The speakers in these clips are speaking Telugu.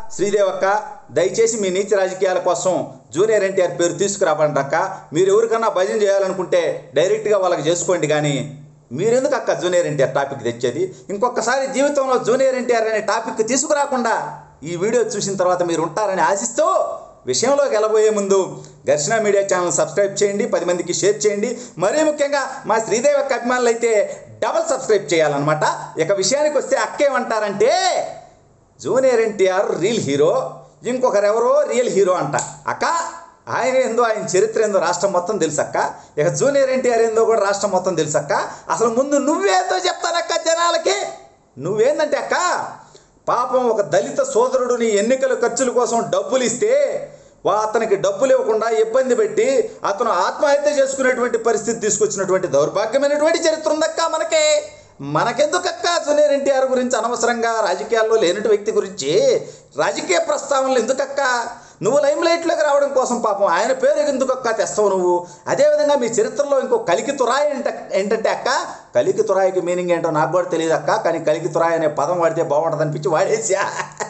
శ్రీదేవి అక్క దయచేసి మీ నీతి రాజకీయాల కోసం జూనియర్ ఎన్టీఆర్ పేరు తీసుకురాబండి అక్క మీరు ఎవరికన్నా భజన చేయాలనుకుంటే డైరెక్ట్గా వాళ్ళకి చేసుకోండి కానీ మీరెందుకు అక్క జూనియర్ ఎన్టీఆర్ టాపిక్ తెచ్చేది ఇంకొకసారి జీవితంలో జూనియర్ ఎన్టీఆర్ అనే టాపిక్ తీసుకురాకుండా ఈ వీడియో చూసిన తర్వాత మీరు ఉంటారని ఆశిస్తూ విషయంలోకి వెళ్ళబోయే ముందు ఘర్షణ మీడియా ఛానల్ సబ్స్క్రైబ్ చేయండి పది మందికి షేర్ చేయండి మరీ ముఖ్యంగా మా శ్రీదేవి అక్క అభిమానులు అయితే డబల్ సబ్స్క్రైబ్ చేయాలన్నమాట ఇక విషయానికి వస్తే అక్క ఏమంటారంటే జూనియర్ ఎన్టీఆర్ రియల్ హీరో ఇంకొకరెవరో రియల్ హీరో అంట అక్క ఆయన ఏందో ఆయన చరిత్ర ఏందో రాష్ట్రం మొత్తం తెలుసక్క ఇక జూనియర్ ఎన్టీఆర్ ఏందో కూడా రాష్ట్రం మొత్తం తెలుసక్క అసలు ముందు నువ్వేందో చెప్తానక్క జనాలకి నువ్వేందంటే అక్క పాపం ఒక దళిత సోదరుడిని ఎన్నికల ఖర్చుల కోసం డబ్బులు ఇస్తే వా అతనికి డబ్బులు ఇవ్వకుండా ఇబ్బంది పెట్టి అతను ఆత్మహత్య చేసుకునేటువంటి పరిస్థితి తీసుకొచ్చినటువంటి దౌర్భాగ్యమైనటువంటి చరిత్ర ఉందక్క మనకి మనకెందుకక్క జూనియర్ ఎన్టీఆర్ గురించి అనవసరంగా రాజకీయాల్లో లేనటువంటి వ్యక్తి గురించి రాజకీయ ప్రస్తావనలు ఎందుకక్క నువ్వు లైమ్ లైట్లోకి రావడం కోసం పాపం ఆయన పేరు ఎందుకక్క తెస్తావు నువ్వు అదేవిధంగా మీ చరిత్రలో ఇంకో కలికి తురాయి ఏంట ఏంటంటే అక్క కలికి తురాయికి మీనింగ్ ఏంటో నాకు కూడా తెలియదు అక్క కానీ కలికి తురాయి అనే పదం వాడితే బాగుంటుంది అనిపించి వాడేసా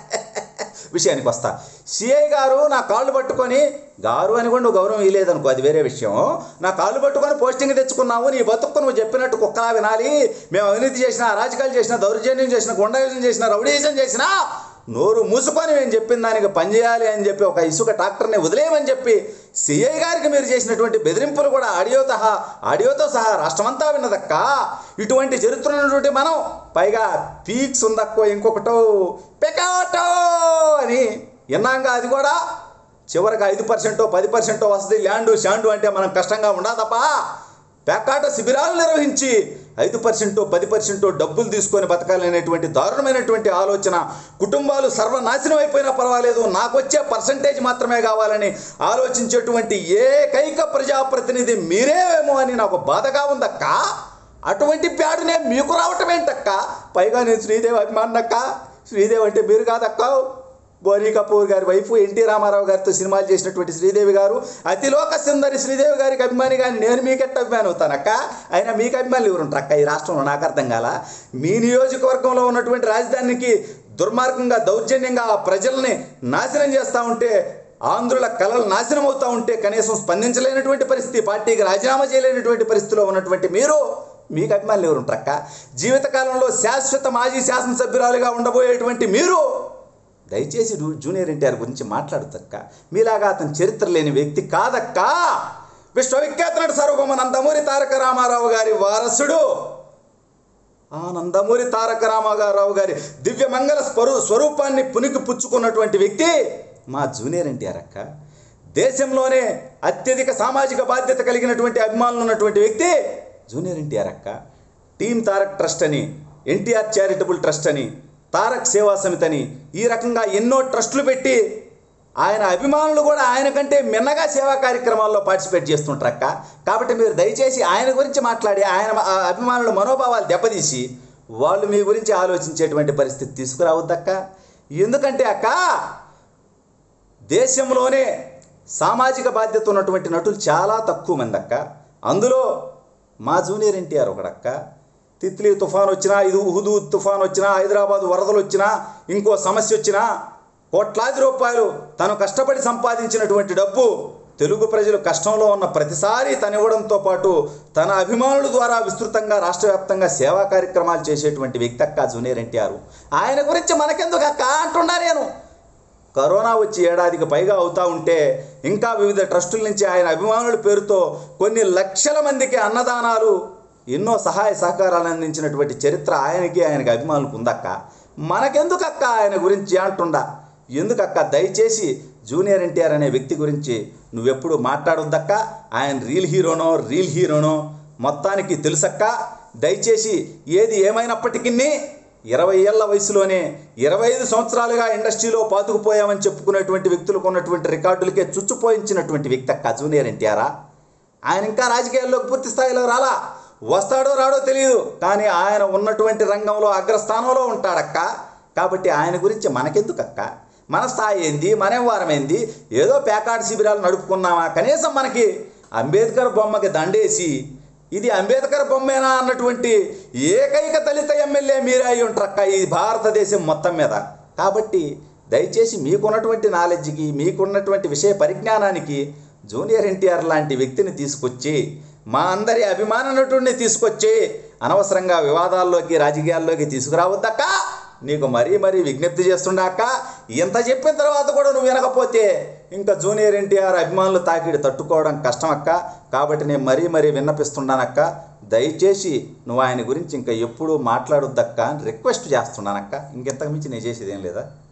విషయానికి వస్తా సిఐ గారు నా కాళ్ళు పట్టుకొని గారు అని కూడా నువ్వు గౌరవం ఇవ్వలేదనుకో అది వేరే విషయం నా కాళ్ళు పట్టుకొని పోస్టింగ్ తెచ్చుకున్నావు నీ బతుక్కు నువ్వు చెప్పినట్టు కుక్కలా వినాలి మేము అవినీతి చేసిన అరాజకాలు చేసిన దౌర్జన్యం చేసిన గుండయుజం చేసిన రౌడీజం చేసిన నోరు మూసుకొని మేము చెప్పిన దానికి పనిచేయాలి అని చెప్పి ఒక ఇసుక ట్రాక్టర్ని వదిలేయమని చెప్పి సిఐ గారికి మీరు చేసినటువంటి బెదిరింపులు కూడా ఆడియోతో సహా ఆడియోతో సహా రాష్ట్రమంతా విన్నదక్క ఇటువంటి చరిత్ర ఉన్నటువంటి మనం పైగా పీక్స్ ఉందక్కో ఇంకొకటో పెకాటో అని విన్నాంగా అది కూడా చివరికి ఐదు పర్సెంటో పది పర్సెంటో వస్తుంది ల్యాండు షాండు అంటే మనం కష్టంగా ఉండదప్పా పేకాట శిబిరాలు నిర్వహించి ఐదు పర్సెంటో పది పర్సెంటో డబ్బులు తీసుకొని బతకాలనేటువంటి దారుణమైనటువంటి ఆలోచన కుటుంబాలు సర్వనాశనం అయిపోయినా పర్వాలేదు నాకు వచ్చే పర్సంటేజ్ మాత్రమే కావాలని ఆలోచించేటువంటి ఏకైక ప్రజాప్రతినిధి మీరేమో అని నాకు బాధగా ఉందక్క అటువంటి ప్యాడునే మీకు రావటం ఏంటక్క పైగా నేను శ్రీదేవి అభిమానక్క శ్రీదేవి అంటే మీరు కాదక్క బోనీ కపూర్ గారి వైఫ్ ఎన్టీ రామారావు గారితో సినిమాలు చేసినటువంటి శ్రీదేవి గారు అతిలోక సుందరి శ్రీదేవి గారికి అభిమాని కానీ నేను మీకెట్ట అభిమాని అవుతానక్క అయినా మీకు అభిమానులు ఎవరు ఉంటారు అక్క ఈ రాష్ట్రంలో నాకు అర్థం కాల మీ నియోజకవర్గంలో ఉన్నటువంటి రాజధానికి దుర్మార్గంగా దౌర్జన్యంగా ఆ ప్రజల్ని నాశనం చేస్తూ ఉంటే ఆంధ్రుల కళలు నాశనం అవుతూ ఉంటే కనీసం స్పందించలేనటువంటి పరిస్థితి పార్టీకి రాజీనామా చేయలేనటువంటి పరిస్థితిలో ఉన్నటువంటి మీరు మీకు అభిమానులు ఎవరు ఉంటారక్క జీవితకాలంలో శాశ్వత మాజీ శాసనసభ్యురాలుగా ఉండబోయేటువంటి మీరు దయచేసి రు- జూనియర్ ఎన్టీఆర్ గురించి మాట్లాడుతక్క మీలాగా అతని చరిత్ర లేని వ్యక్తి కాదక్క విశ్వవిఖ్యాత నట సార్వభౌమ నందమూరి తారక రామారావు గారి వారసుడు ఆ నందమూరి తారక రామారావు గారి దివ్య మంగళ స్వరూ స్వరూపాన్ని పునికి పుచ్చుకున్నటువంటి వ్యక్తి మా జూనియర్ ఎన్టీఆర్ అక్క దేశంలోనే అత్యధిక సామాజిక బాధ్యత కలిగినటువంటి అభిమానులు ఉన్నటువంటి వ్యక్తి జూనియర్ ఎన్టీఆర్ అక్క టీమ్ తారక్ ట్రస్ట్ అని ఎన్టీఆర్ చారిటబుల్ ట్రస్ట్ అని తారక్ సేవా సమితి అని ఈ రకంగా ఎన్నో ట్రస్టులు పెట్టి ఆయన అభిమానులు కూడా ఆయన కంటే మిన్నగా సేవా కార్యక్రమాల్లో పార్టిసిపేట్ చేస్తుంటారక్క కాబట్టి మీరు దయచేసి ఆయన గురించి మాట్లాడి ఆయన ఆ అభిమానుల మనోభావాలు దెబ్బతీసి వాళ్ళు మీ గురించి ఆలోచించేటువంటి పరిస్థితి తీసుకురావద్దక్క ఎందుకంటే అక్క దేశంలోనే సామాజిక బాధ్యత ఉన్నటువంటి నటులు చాలా తక్కువ మంది అక్క అందులో మా జూనియర్ ఎన్టీఆర్ ఒకడక్క తిత్లీ తుఫాన్ వచ్చినా ఇది ఉహుదు తుఫాన్ వచ్చినా హైదరాబాద్ వరదలు వచ్చినా ఇంకో సమస్య వచ్చినా కోట్లాది రూపాయలు తను కష్టపడి సంపాదించినటువంటి డబ్బు తెలుగు ప్రజలు కష్టంలో ఉన్న ప్రతిసారి తను ఇవ్వడంతో పాటు తన అభిమానుల ద్వారా విస్తృతంగా రాష్ట్ర వ్యాప్తంగా సేవా కార్యక్రమాలు చేసేటువంటి వ్యక్తి అక్క జూనియర్ ఎన్టీఆర్ ఆయన గురించి మనకెందుకు అక్క అంటున్నా నేను కరోనా వచ్చి ఏడాదికి పైగా అవుతా ఉంటే ఇంకా వివిధ ట్రస్టుల నుంచి ఆయన అభిమానుల పేరుతో కొన్ని లక్షల మందికి అన్నదానాలు ఎన్నో సహాయ సహకారాలు అందించినటువంటి చరిత్ర ఆయనకి ఆయనకి అభిమానులకు ఉందక్క మనకెందుకక్క ఆయన గురించి అంటుండా ఎందుకక్క దయచేసి జూనియర్ ఎన్టీఆర్ అనే వ్యక్తి గురించి నువ్వెప్పుడు మాట్లాడొద్దక్క ఆయన రీల్ హీరోనో రీల్ హీరోనో మొత్తానికి తెలుసక్క దయచేసి ఏది ఏమైనప్పటికీ ఇరవై ఏళ్ల వయసులోనే ఇరవై ఐదు సంవత్సరాలుగా ఇండస్ట్రీలో పాతుకుపోయామని చెప్పుకునేటువంటి వ్యక్తులకు ఉన్నటువంటి రికార్డులకే చుచ్చుపోయించినటువంటి వ్యక్తి అక్క జూనియర్ ఎన్టీఆరా ఆయన ఇంకా రాజకీయాల్లోకి పూర్తి స్థాయిలో రాలా వస్తాడో రాడో తెలియదు కానీ ఆయన ఉన్నటువంటి రంగంలో అగ్రస్థానంలో ఉంటాడక్క కాబట్టి ఆయన గురించి మనకెందుకు అక్క మన స్థాయి ఏంది మన వ్యవహారం ఏంది ఏదో పేకాట శిబిరాలు నడుపుకున్నామా కనీసం మనకి అంబేద్కర్ బొమ్మకి దండేసి ఇది అంబేద్కర్ బొమ్మేనా అన్నటువంటి ఏకైక దళిత ఎమ్మెల్యే మీరే అయి ఉంటారక్క ఈ భారతదేశం మొత్తం మీద కాబట్టి దయచేసి మీకున్నటువంటి నాలెడ్జ్కి మీకున్నటువంటి విషయ పరిజ్ఞానానికి జూనియర్ ఎన్టీఆర్ లాంటి వ్యక్తిని తీసుకొచ్చి మా అందరి అభిమాన నటుడిని తీసుకొచ్చి అనవసరంగా వివాదాల్లోకి రాజకీయాల్లోకి తీసుకురావద్దక్క నీకు మరీ మరీ విజ్ఞప్తి చేస్తుండాక ఇంత చెప్పిన తర్వాత కూడా నువ్వు వినకపోతే ఇంకా జూనియర్ ఎన్టీఆర్ అభిమానులు తాకిడి తట్టుకోవడం కష్టమక్క కాబట్టి నేను మరీ మరీ విన్నపిస్తున్నానక్క దయచేసి నువ్వు ఆయన గురించి ఇంకా ఎప్పుడూ మాట్లాడొద్దక్క అని రిక్వెస్ట్ చేస్తున్నానక్క ఇంకెంతకు మించి నేను చేసేది ఏం లేదా